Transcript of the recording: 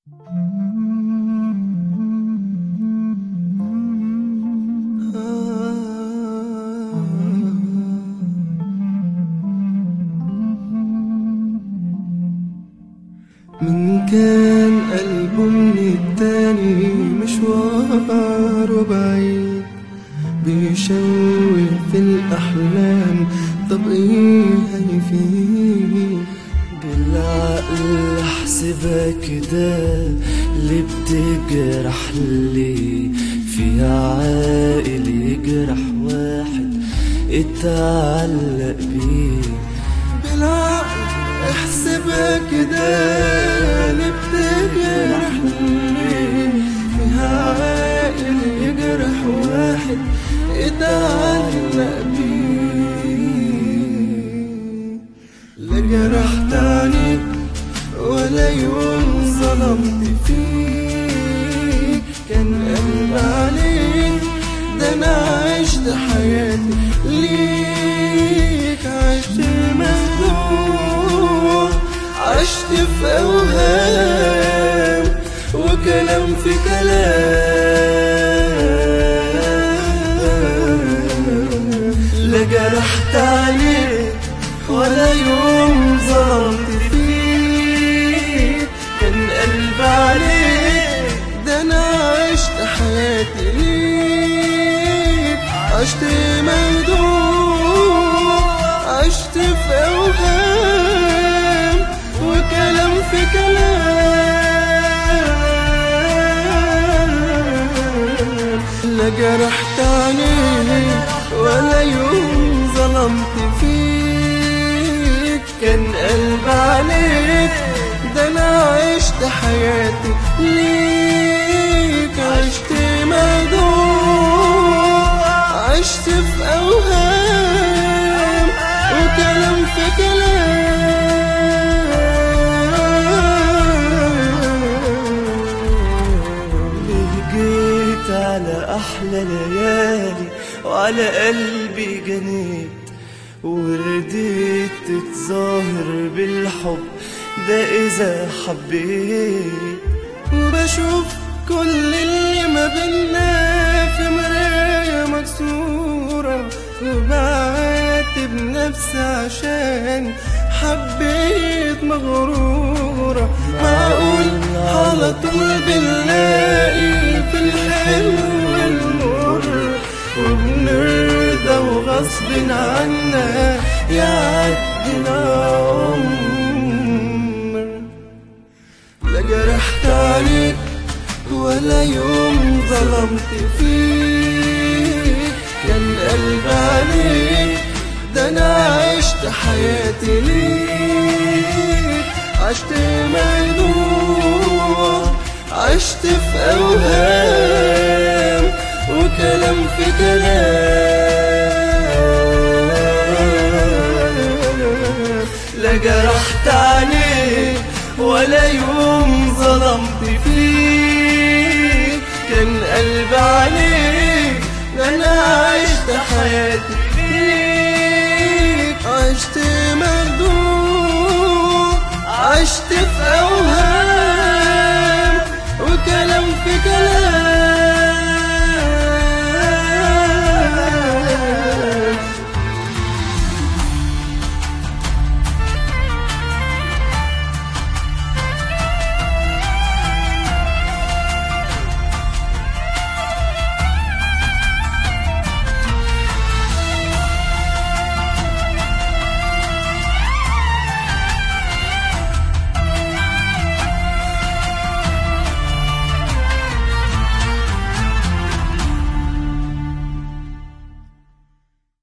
من كان قلبه من التاني مشوار بعيد بيشوي في الأحلام طب إيه هيفيد بالعقل احسبها كده اللي بتجرح لي في عاقل يجرح واحد اتعلق بيه بالعقل احسبها كده اللي بتجرح ليه فيها عاقل يجرح واحد اتعلق بيه لا جرحت عليك ولا يوم ظلمت فيك كان قلب عليك ده انا عشت حياتي ليك عشت مخدوع عشت في اوهام وكلام في كلام لا جرحت عليك ولا يوم ظلمت فيك كان قلب عليك ده انا عشت حياتي ليك عشت مهدوع عشت في اوهام وكلام في كلام لا جرحت عليك ولا يوم ظلمت فيك كان قلب عليك ده انا عشت حياتي ليك عشت مهدوع عشت في اوهام وكلام في كلام ليه جيت على احلى ليالي وعلى قلبي جنيت ورديت تتظاهر بالحب ده اذا حبيت وبشوف كل اللي ما بينا في مراية مكسورة وبعاتب نفسي عشان حبيت مغرورة معقول على طول بنلاقي في الحلو المر وبنرضى وغصب عنا يعدي العمر لا جرحت عليك ولا يوم ظلمت فيك كان قلب عليك ده انا عشت حياتي ليك عشت مهدوع عشت في اوهام وكلام في كلام لا جرحت عليك ولا يوم ظلمت فيك كان قلب عليك ده انا عشت حياتي ليك عشت مخدوع عشت في اوهام